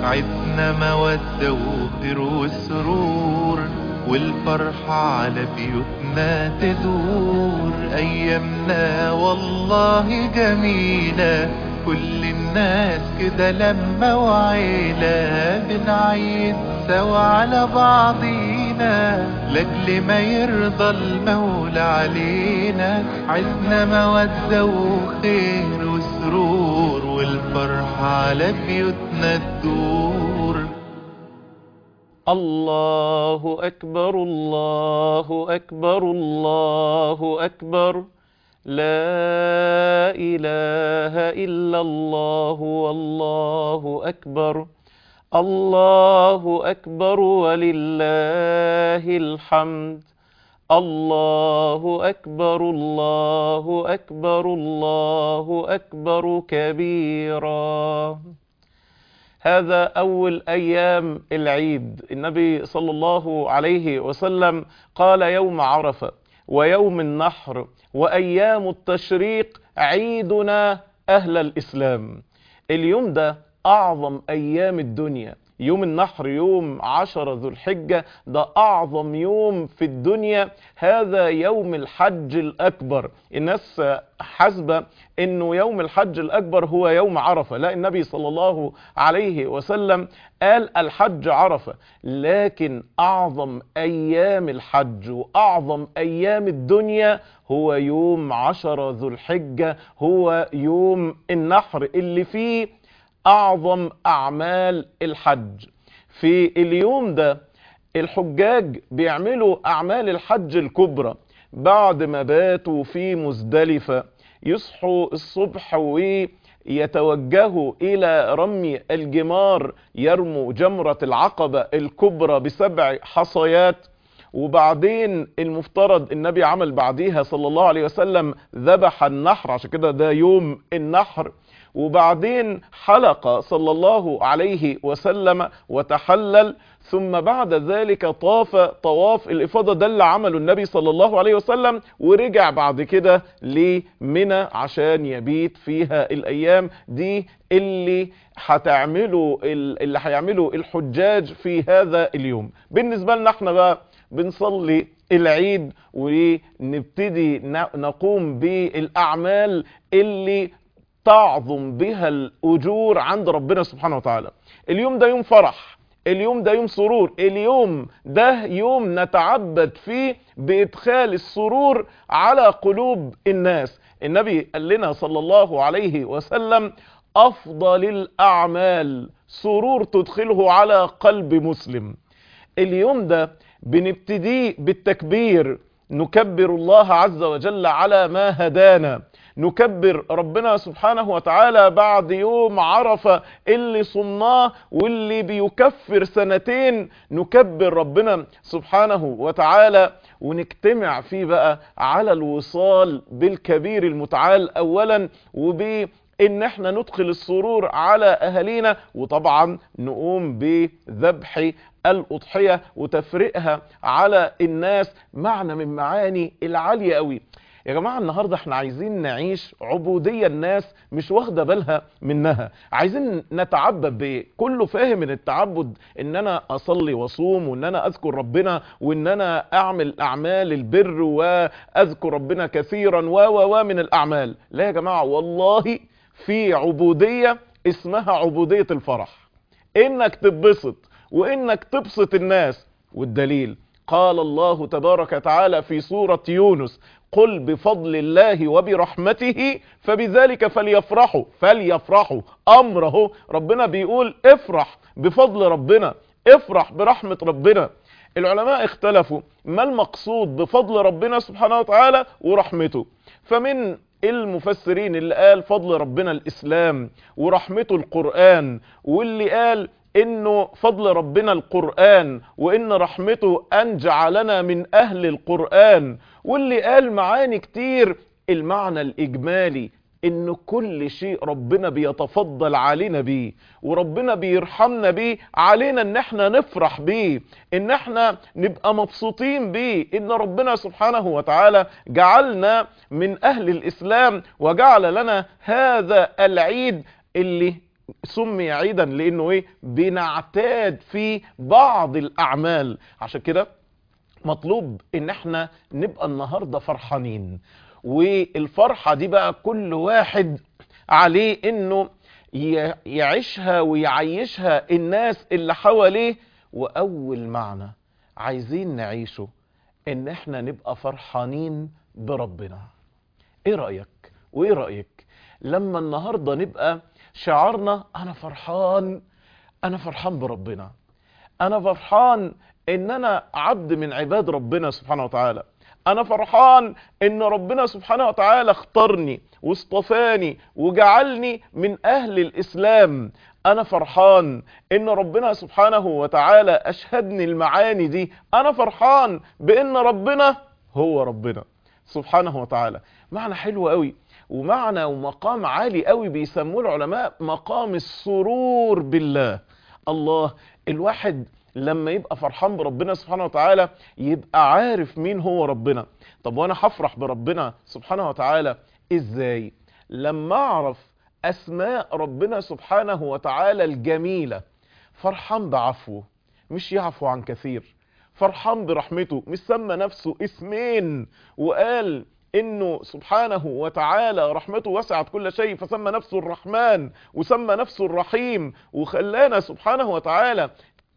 عدنا مودة وخير وسرور والفرحة على بيوتنا تدور أيامنا والله جميلة كل الناس كده لما وعيلة بنعيد سوا على بعضينا لاجل ما يرضى المولى علينا عزنا مودة وخير وسرور والفرحة على بيوتنا تدور الله أكبر الله أكبر الله أكبر لا إله إلا الله والله أكبر الله أكبر ولله الحمد الله أكبر الله أكبر الله أكبر كبيرا هذا أول أيام العيد النبي صلى الله عليه وسلم قال يوم عرفة ويوم النحر وأيام التشريق عيدنا أهل الإسلام اليوم ده أعظم أيام الدنيا يوم النحر يوم عشر ذو الحجة ده أعظم يوم في الدنيا هذا يوم الحج الأكبر الناس حسبة أنه يوم الحج الأكبر هو يوم عرفة لا النبي صلى الله عليه وسلم قال الحج عرفة لكن أعظم أيام الحج وأعظم أيام الدنيا هو يوم عشر ذو الحجة هو يوم النحر اللي فيه أعظم أعمال الحج في اليوم ده الحجاج بيعملوا أعمال الحج الكبرى بعد ما باتوا في مزدلفة يصحوا الصبح ويتوجهوا إلى رمي الجمار يرموا جمرة العقبة الكبرى بسبع حصيات وبعدين المفترض النبي عمل بعديها صلى الله عليه وسلم ذبح النحر عشان كده ده يوم النحر وبعدين حلق صلى الله عليه وسلم وتحلل ثم بعد ذلك طاف طواف الإفاضة ده اللي عمله النبي صلى الله عليه وسلم ورجع بعد كده لمنى عشان يبيت فيها الأيام دي اللي هتعملوا اللي هيعملوا الحجاج في هذا اليوم بالنسبة لنا احنا بقى بنصلي العيد ونبتدي نقوم بالأعمال اللي تعظم بها الأجور عند ربنا سبحانه وتعالى اليوم ده يوم فرح اليوم ده يوم سرور اليوم ده يوم نتعبد فيه بإدخال السرور على قلوب الناس النبي قال لنا صلى الله عليه وسلم أفضل الأعمال سرور تدخله على قلب مسلم اليوم ده بنبتدي بالتكبير نكبر الله عز وجل على ما هدانا نكبر ربنا سبحانه وتعالى بعد يوم عرفة اللي صمناه واللي بيكفر سنتين نكبر ربنا سبحانه وتعالى ونجتمع فيه بقى على الوصال بالكبير المتعال اولا وب ان احنا ندخل السرور على اهالينا وطبعا نقوم بذبح الاضحية وتفريقها على الناس معنى من معاني العالية قوي يا جماعة النهاردة احنا عايزين نعيش عبودية الناس مش واخدة بالها منها عايزين نتعبد بايه كله فاهم ان التعبد ان انا اصلي واصوم وان انا اذكر ربنا وان انا اعمل اعمال البر واذكر ربنا كثيرا و و و من الاعمال لا يا جماعة والله في عبودية اسمها عبودية الفرح انك تتبسط وانك تبسط الناس والدليل قال الله تبارك وتعالى في سورة يونس قل بفضل الله وبرحمته فبذلك فليفرحوا فليفرحوا امره ربنا بيقول افرح بفضل ربنا افرح برحمة ربنا العلماء اختلفوا ما المقصود بفضل ربنا سبحانه وتعالى ورحمته فمن المفسرين اللي قال فضل ربنا الاسلام ورحمته القرآن واللي قال انه فضل ربنا القرآن وان رحمته ان جعلنا من اهل القرآن واللي قال معاني كتير المعنى الاجمالي ان كل شيء ربنا بيتفضل علينا بيه وربنا بيرحمنا بيه علينا ان احنا نفرح بيه ان احنا نبقى مبسوطين بيه ان ربنا سبحانه وتعالى جعلنا من اهل الاسلام وجعل لنا هذا العيد اللي سمي عيدا لانه ايه بنعتاد في بعض الاعمال عشان كده مطلوب ان احنا نبقى النهاردة فرحانين والفرحة دي بقى كل واحد عليه انه ي- يعيشها ويعيشها الناس اللي حواليه واول معنى عايزين نعيشه ان احنا نبقى فرحانين بربنا ايه رأيك وايه رأيك لما النهاردة نبقى شعارنا انا فرحان انا فرحان بربنا انا فرحان ان انا عبد من عباد ربنا سبحانه وتعالى انا فرحان ان ربنا سبحانه وتعالى اختارني واصطفاني وجعلني من اهل الاسلام انا فرحان ان ربنا سبحانه وتعالى اشهدني المعاني دي انا فرحان بان ربنا هو ربنا سبحانه وتعالى معنى حلو قوي ومعنى ومقام عالي قوي بيسموه العلماء مقام السرور بالله الله الواحد لما يبقى فرحان بربنا سبحانه وتعالى يبقى عارف مين هو ربنا طب وانا هفرح بربنا سبحانه وتعالى ازاي لما اعرف اسماء ربنا سبحانه وتعالى الجميلة فرحان بعفوه مش يعفو عن كثير فرحان برحمته مش سمى نفسه اسمين وقال انه سبحانه وتعالى رحمته وسعت كل شيء فسمى نفسه الرحمن وسمى نفسه الرحيم وخلانا سبحانه وتعالى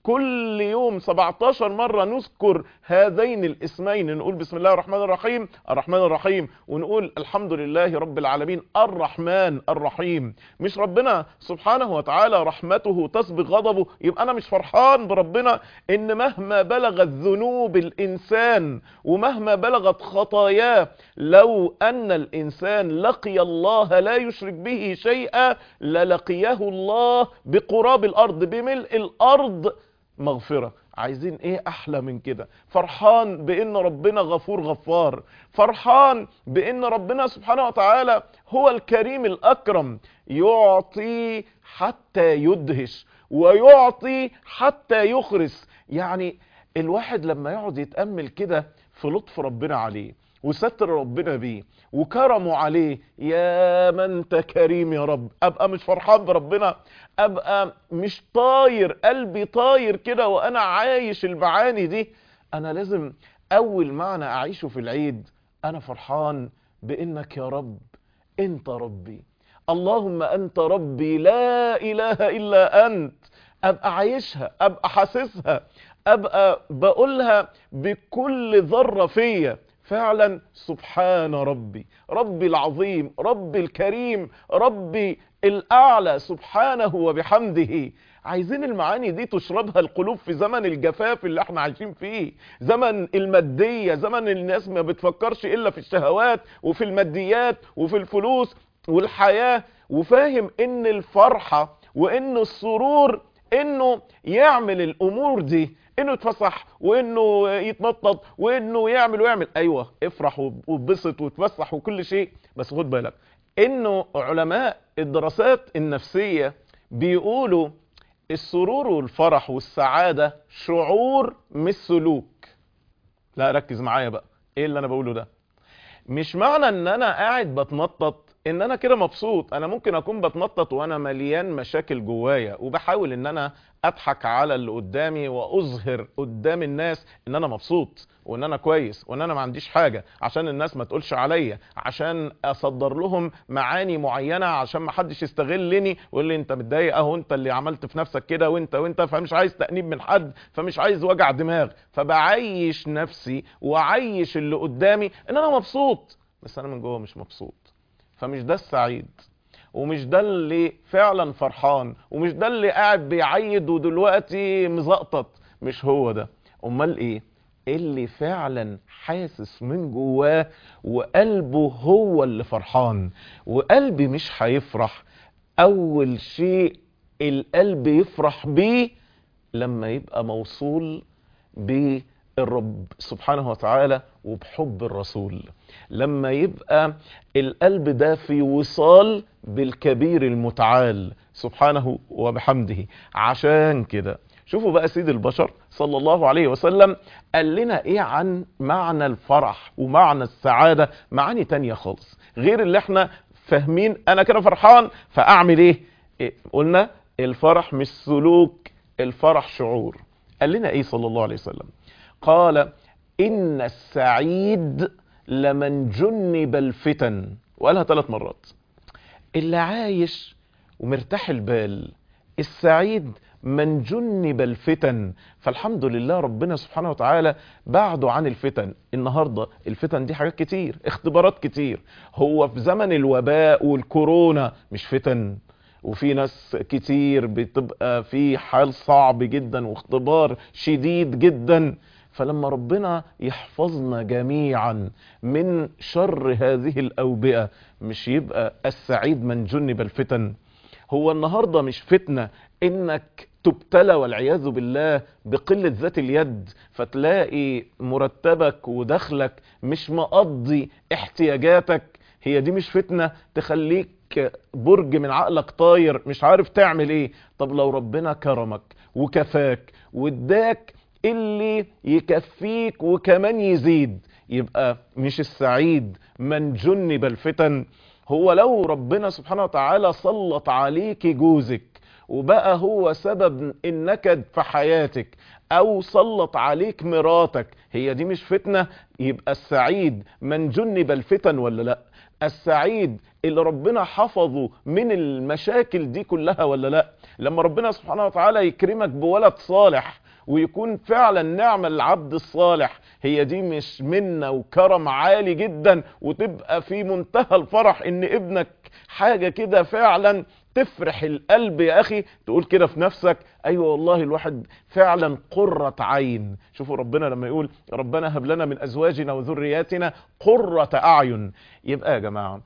كل يوم 17 مرة نذكر هذين الاسمين نقول بسم الله الرحمن الرحيم الرحمن الرحيم ونقول الحمد لله رب العالمين الرحمن الرحيم مش ربنا سبحانه وتعالى رحمته تسبق غضبه يبقى انا مش فرحان بربنا ان مهما بلغت ذنوب الانسان ومهما بلغت خطاياه لو ان الانسان لقي الله لا يشرك به شيئا للقيه الله بقراب الارض بملء الارض مغفرة عايزين ايه احلى من كده فرحان بان ربنا غفور غفار فرحان بان ربنا سبحانه وتعالى هو الكريم الاكرم يعطي حتى يدهش ويعطي حتى يخرس يعني الواحد لما يقعد يتأمل كده في لطف ربنا عليه وستر ربنا بيه وكرمه عليه يا من انت كريم يا رب ابقى مش فرحان بربنا ابقى مش طاير قلبي طاير كده وانا عايش المعاني دي انا لازم اول معنى اعيشه في العيد انا فرحان بانك يا رب انت ربي اللهم انت ربي لا اله الا انت ابقى عايشها ابقى حاسسها ابقى بقولها بكل ذرة فيا فعلا سبحان ربي ربي العظيم ربي الكريم ربي الأعلى سبحانه وبحمده عايزين المعاني دي تشربها القلوب في زمن الجفاف اللي احنا عايشين فيه زمن المادية زمن الناس ما بتفكرش إلا في الشهوات وفي الماديات وفي الفلوس والحياة وفاهم ان الفرحة وان السرور انه يعمل الامور دي انه يتفسح وانه يتنطط وانه يعمل ويعمل ايوه افرح واتبسط وتفسح وكل شيء بس خد بالك انه علماء الدراسات النفسية بيقولوا السرور والفرح والسعادة شعور مش سلوك لا ركز معايا بقى ايه اللي انا بقوله ده مش معنى ان انا قاعد بتنطط ان انا كده مبسوط انا ممكن اكون بتنطط وانا مليان مشاكل جوايا وبحاول ان انا اضحك على اللي قدامي واظهر قدام الناس ان انا مبسوط وان انا كويس وان انا ما عنديش حاجة عشان الناس ما تقولش عليا عشان اصدر لهم معاني معينة عشان ما حدش يستغلني ويقول لي انت متضايق اهو انت اللي عملت في نفسك كده وانت وانت فمش عايز تأنيب من حد فمش عايز وجع دماغ فبعيش نفسي وعيش اللي قدامي ان انا مبسوط بس انا من جوه مش مبسوط فمش ده السعيد ومش ده اللي فعلا فرحان ومش ده اللي قاعد بيعيد ودلوقتي مزقطط مش هو ده امال ايه اللي فعلا حاسس من جواه وقلبه هو اللي فرحان وقلبي مش هيفرح اول شيء القلب يفرح بيه لما يبقى موصول بالرب سبحانه وتعالى وبحب الرسول لما يبقى القلب ده في وصال بالكبير المتعال سبحانه وبحمده عشان كده شوفوا بقى سيد البشر صلى الله عليه وسلم قال لنا ايه عن معنى الفرح ومعنى السعادة معاني تانية خالص غير اللي احنا فاهمين انا كده فرحان فاعمل ايه إيه؟ قلنا الفرح مش سلوك الفرح شعور قال لنا ايه صلى الله عليه وسلم قال ان السعيد لمن جنب الفتن وقالها ثلاث مرات اللي عايش ومرتاح البال السعيد من جنب الفتن فالحمد لله ربنا سبحانه وتعالى بعده عن الفتن النهاردة الفتن دي حاجات كتير اختبارات كتير هو في زمن الوباء والكورونا مش فتن وفي ناس كتير بتبقى في حال صعب جدا واختبار شديد جدا فلما ربنا يحفظنا جميعا من شر هذه الأوبئة مش يبقى السعيد من جنب الفتن هو النهاردة مش فتنة انك تبتلى والعياذ بالله بقلة ذات اليد فتلاقي مرتبك ودخلك مش مقضي احتياجاتك هي دي مش فتنة تخليك برج من عقلك طاير مش عارف تعمل ايه طب لو ربنا كرمك وكفاك واداك اللي يكفيك وكمان يزيد يبقى مش السعيد من جنب الفتن هو لو ربنا سبحانه وتعالى سلط عليك جوزك وبقى هو سبب النكد في حياتك او سلط عليك مراتك هي دي مش فتنة يبقى السعيد من جنب الفتن ولا لا السعيد اللي ربنا حفظه من المشاكل دي كلها ولا لا لما ربنا سبحانه وتعالى يكرمك بولد صالح ويكون فعلا نعم العبد الصالح هي دي مش منة وكرم عالي جدا وتبقى في منتهى الفرح ان ابنك حاجة كده فعلا تفرح القلب يا اخي تقول كده في نفسك ايوه والله الواحد فعلا قرة عين شوفوا ربنا لما يقول ربنا هب لنا من ازواجنا وذرياتنا قرة اعين يبقى يا جماعة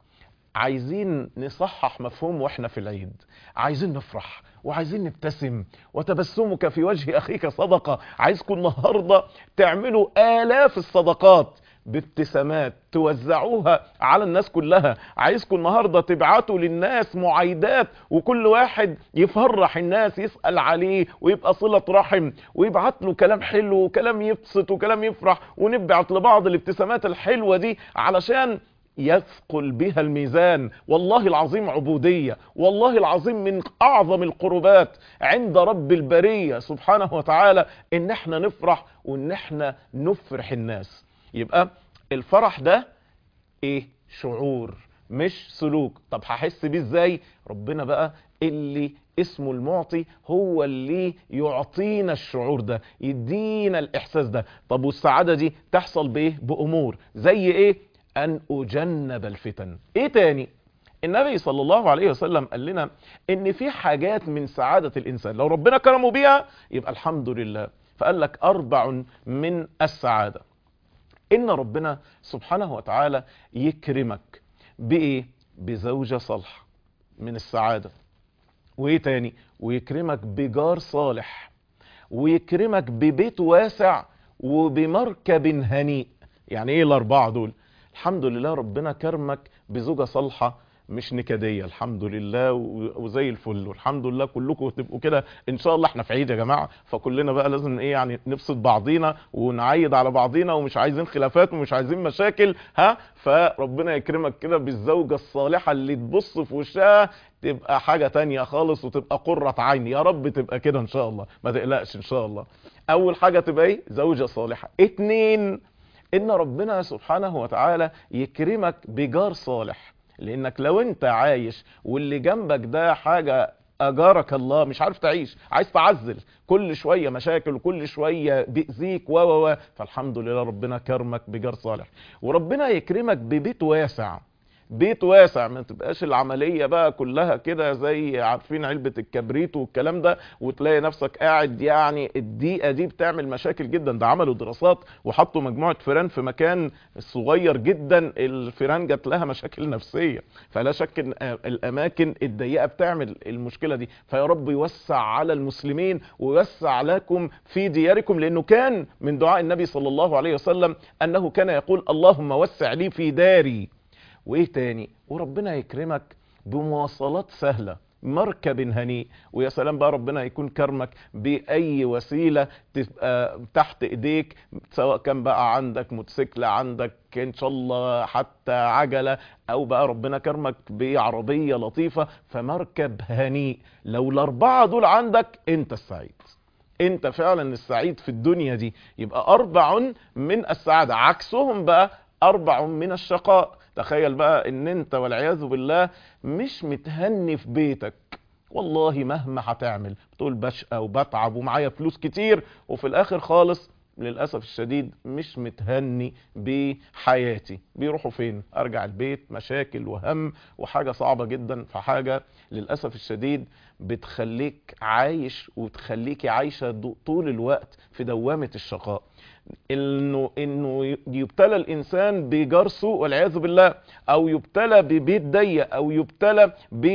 عايزين نصحح مفهوم واحنا في العيد عايزين نفرح وعايزين نبتسم وتبسمك في وجه اخيك صدقة عايزكم النهاردة تعملوا الاف الصدقات بابتسامات توزعوها على الناس كلها عايزكم النهاردة تبعتوا للناس معايدات وكل واحد يفرح الناس يسأل عليه ويبقى صلة رحم ويبعت له كلام حلو وكلام يبسط وكلام يفرح ونبعت لبعض الابتسامات الحلوة دي علشان يثقل بها الميزان والله العظيم عبودية والله العظيم من أعظم القربات عند رب البرية سبحانه وتعالى إن احنا نفرح وإن احنا نفرح الناس يبقى الفرح ده ايه شعور مش سلوك طب هحس بيه ازاي ربنا بقى اللي اسمه المعطي هو اللي يعطينا الشعور ده يدينا الاحساس ده طب والسعادة دي تحصل بايه بامور زي ايه ان اجنب الفتن ايه تاني النبي صلى الله عليه وسلم قال لنا ان في حاجات من سعادة الانسان لو ربنا كرمه بيها يبقى الحمد لله فقال لك اربع من السعادة ان ربنا سبحانه وتعالى يكرمك بايه بزوجة صالحة من السعادة وايه تاني ويكرمك بجار صالح ويكرمك ببيت واسع وبمركب هنيء يعني ايه الاربعة دول الحمد لله ربنا كرمك بزوجة صالحة مش نكدية الحمد لله وزي الفل والحمد لله كلكم تبقوا كده ان شاء الله احنا في عيد يا جماعة فكلنا بقى لازم ايه يعني نبسط بعضينا ونعيد على بعضينا ومش عايزين خلافات ومش عايزين مشاكل ها فربنا يكرمك كده بالزوجة الصالحة اللي تبص في وشها تبقى حاجة تانية خالص وتبقى قرة عين يا رب تبقى كده ان شاء الله ما تقلقش ان شاء الله اول حاجة تبقى ايه زوجة صالحة اتنين ان ربنا سبحانه وتعالى يكرمك بجار صالح لانك لو انت عايش واللي جنبك ده حاجة اجارك الله مش عارف تعيش عايز تعزل كل شوية مشاكل وكل شوية بيأذيك و و فالحمد لله ربنا كرمك بجار صالح وربنا يكرمك ببيت واسع بيت واسع ما تبقاش العملية بقى كلها كده زي عارفين علبة الكبريت والكلام ده وتلاقي نفسك قاعد يعني الدقيقة دي بتعمل مشاكل جدا ده عملوا دراسات وحطوا مجموعة فيران في مكان صغير جدا الفيران جات لها مشاكل نفسية فلا شك ان الاماكن الضيقة بتعمل المشكلة دي فيا رب يوسع على المسلمين ويوسع لكم في دياركم لانه كان من دعاء النبي صلى الله عليه وسلم انه كان يقول اللهم وسع لي في داري وايه تاني وربنا يكرمك بمواصلات سهلة مركب هنيء ويا سلام بقى ربنا يكون كرمك باي وسيله تبقى تحت ايديك سواء كان بقى عندك موتوسيكل عندك ان شاء الله حتى عجله او بقى ربنا كرمك بعربيه لطيفه فمركب هنيء لو الاربعه دول عندك انت السعيد انت فعلا السعيد في الدنيا دي يبقى اربع من السعاده عكسهم بقى اربع من الشقاء تخيل بقى ان انت والعياذ بالله مش متهني في بيتك والله مهما هتعمل بتقول بشقى وبتعب ومعايا فلوس كتير وفي الاخر خالص للاسف الشديد مش متهني بحياتي بيروحوا فين ارجع البيت مشاكل وهم وحاجه صعبه جدا فحاجه للاسف الشديد بتخليك عايش وتخليكي عايشه طول الوقت في دوامه الشقاء انه انه يبتلى الانسان بجار سوء والعياذ بالله او يبتلى ببيت ضيق او يبتلى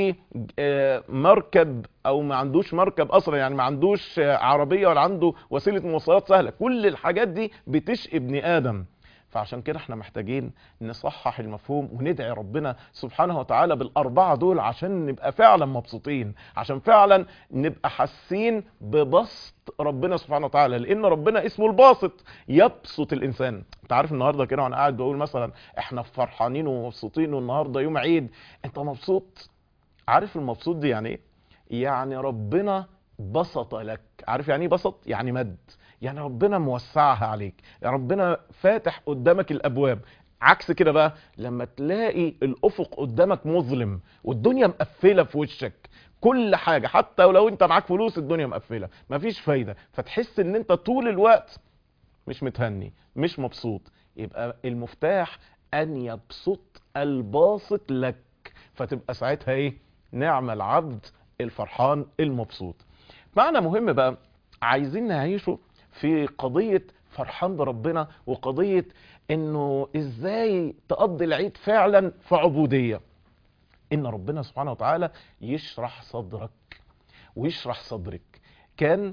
بمركب او ما عندوش مركب اصلا يعني ما عندوش عربيه ولا عنده وسيله مواصلات سهله كل الحاجات دي بتشقي ابن ادم فعشان كده احنا محتاجين نصحح المفهوم وندعي ربنا سبحانه وتعالى بالأربعة دول عشان نبقى فعلا مبسوطين عشان فعلا نبقى حاسين ببسط ربنا سبحانه وتعالى لأن ربنا اسمه الباسط يبسط الإنسان انت عارف النهارده كده وانا قاعد بقول مثلا احنا فرحانين ومبسوطين والنهارده يوم عيد انت مبسوط عارف المبسوط دي يعني ايه يعني ربنا بسط لك عارف يعني ايه بسط يعني مد يعني ربنا موسعها عليك يعني ربنا فاتح قدامك الابواب عكس كده بقى لما تلاقي الافق قدامك مظلم والدنيا مقفله في وشك كل حاجه حتى ولو انت معاك فلوس الدنيا مقفله مفيش فايده فتحس ان انت طول الوقت مش متهني مش مبسوط يبقى المفتاح ان يبسط الباسط لك فتبقى ساعتها ايه نعم العبد الفرحان المبسوط معنى مهم بقى عايزين نعيشه في قضية فرحان بربنا وقضية انه ازاي تقضي العيد فعلا في عبودية ان ربنا سبحانه وتعالى يشرح صدرك ويشرح صدرك كان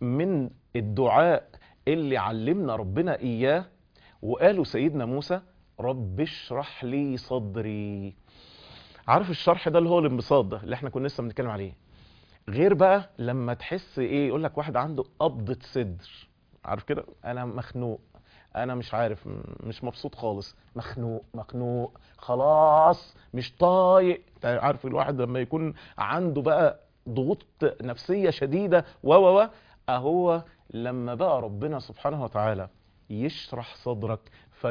من الدعاء اللي علمنا ربنا اياه وقالوا سيدنا موسى رب اشرح لي صدري عارف الشرح ده اللي هو الانبساط ده اللي احنا كنا لسه بنتكلم عليه غير بقى لما تحس ايه يقول لك واحد عنده قبضة صدر عارف كده انا مخنوق انا مش عارف مش مبسوط خالص مخنوق مخنوق خلاص مش طايق عارف الواحد لما يكون عنده بقى ضغوط نفسية شديدة و و و اهو لما بقى ربنا سبحانه وتعالى يشرح صدرك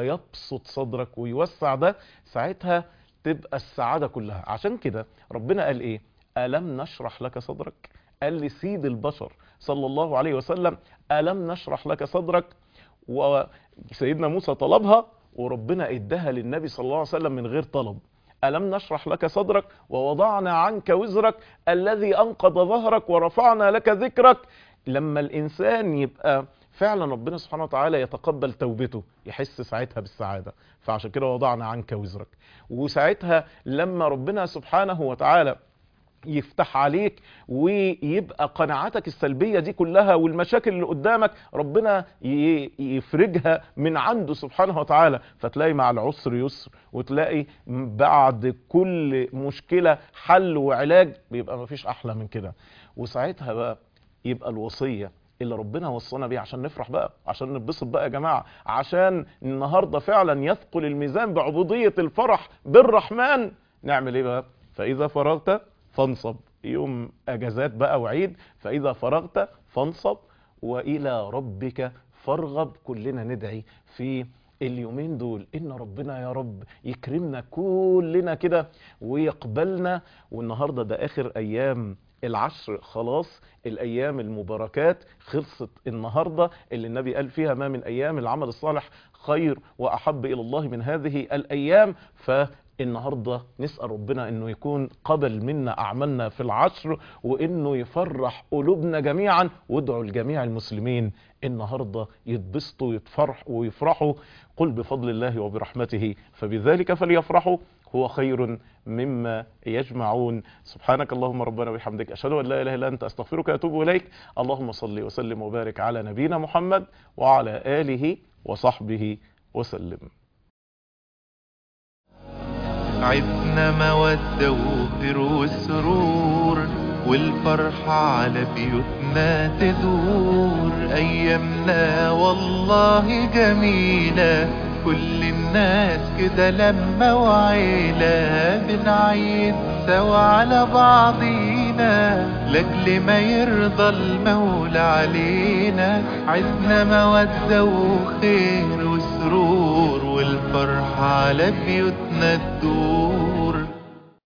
فيبسط صدرك ويوسع ده ساعتها تبقى السعادة كلها عشان كده ربنا قال ايه ألم نشرح لك صدرك قال لسيد البشر صلى الله عليه وسلم ألم نشرح لك صدرك وسيدنا موسى طلبها وربنا ادها للنبي صلى الله عليه وسلم من غير طلب ألم نشرح لك صدرك ووضعنا عنك وزرك الذي أنقض ظهرك ورفعنا لك ذكرك لما الإنسان يبقى فعلا ربنا سبحانه وتعالى يتقبل توبته يحس ساعتها بالسعادة فعشان كده وضعنا عنك وزرك وساعتها لما ربنا سبحانه وتعالى يفتح عليك ويبقى قناعاتك السلبية دي كلها والمشاكل اللي قدامك ربنا يفرجها من عنده سبحانه وتعالى فتلاقي مع العسر يسر وتلاقي بعد كل مشكلة حل وعلاج بيبقى مفيش أحلى من كده وساعتها بقى يبقى الوصية اللي ربنا وصانا بيه عشان نفرح بقى عشان نتبسط بقى يا جماعة عشان النهاردة فعلا يثقل الميزان بعبودية الفرح بالرحمن نعمل ايه بقى فإذا فرغت فانصب يوم اجازات بقى وعيد فاذا فرغت فانصب والى ربك فارغب كلنا ندعي في اليومين دول ان ربنا يا رب يكرمنا كلنا كده ويقبلنا والنهارده ده اخر ايام العشر خلاص الايام المباركات خلصت النهارده اللي النبي قال فيها ما من ايام العمل الصالح خير واحب الى الله من هذه الايام ف النهارده نسال ربنا انه يكون قبل منا اعمالنا في العشر وانه يفرح قلوبنا جميعا وادعوا لجميع المسلمين النهارده يتبسطوا ويتفرح ويفرحوا قل بفضل الله وبرحمته فبذلك فليفرحوا هو خير مما يجمعون سبحانك اللهم ربنا وبحمدك اشهد ان لا اله الا انت استغفرك واتوب اليك اللهم صل وسلم وبارك على نبينا محمد وعلى اله وصحبه وسلم عدنا مودة وخير وسرور والفرحة على بيوتنا تدور أيامنا والله جميلة كل الناس كده لما وعيلة بنعيد سوا على بعضينا لاجل ما يرضى المولى علينا عدنا مودة وخير وسرور والفرحة على بيوتنا تدور